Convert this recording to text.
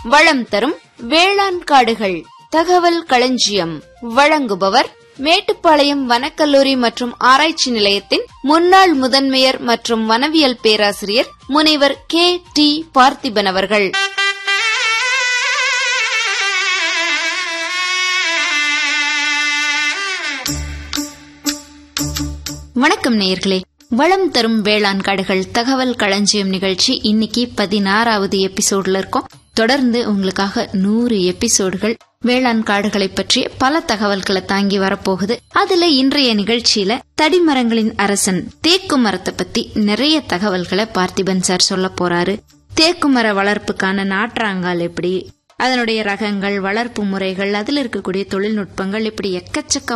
வளம் தரும் வேளாண் காடுகள் தகவல் களஞ்சியம் வழங்குபவர் மேட்டுப்பாளையம் வனக்கல்லூரி மற்றும் ஆராய்ச்சி நிலையத்தின் முன்னாள் முதன்மையர் மற்றும் வனவியல் பேராசிரியர் முனைவர் கே டி பார்த்திபன் அவர்கள் வணக்கம் நேயர்களே வளம் தரும் வேளாண் காடுகள் தகவல் களஞ்சியம் நிகழ்ச்சி இன்னைக்கு பதினாறாவது எபிசோட்ல இருக்கோம் தொடர்ந்து உங்களுக்காக நூறு எபிசோடுகள் வேளாண் காடுகளை பற்றிய பல தகவல்களை தாங்கி வரப்போகுது அதுல இன்றைய நிகழ்ச்சியில தடிமரங்களின் அரசன் தேக்கு மரத்தை பத்தி நிறைய தகவல்களை பார்த்திபன் சார் சொல்ல போறாரு தேக்கு மர வளர்ப்புக்கான நாற்றாங்கால் எப்படி அதனுடைய ரகங்கள் வளர்ப்பு முறைகள் அதுல இருக்கக்கூடிய தொழில்நுட்பங்கள் இப்படி எக்கச்சக்க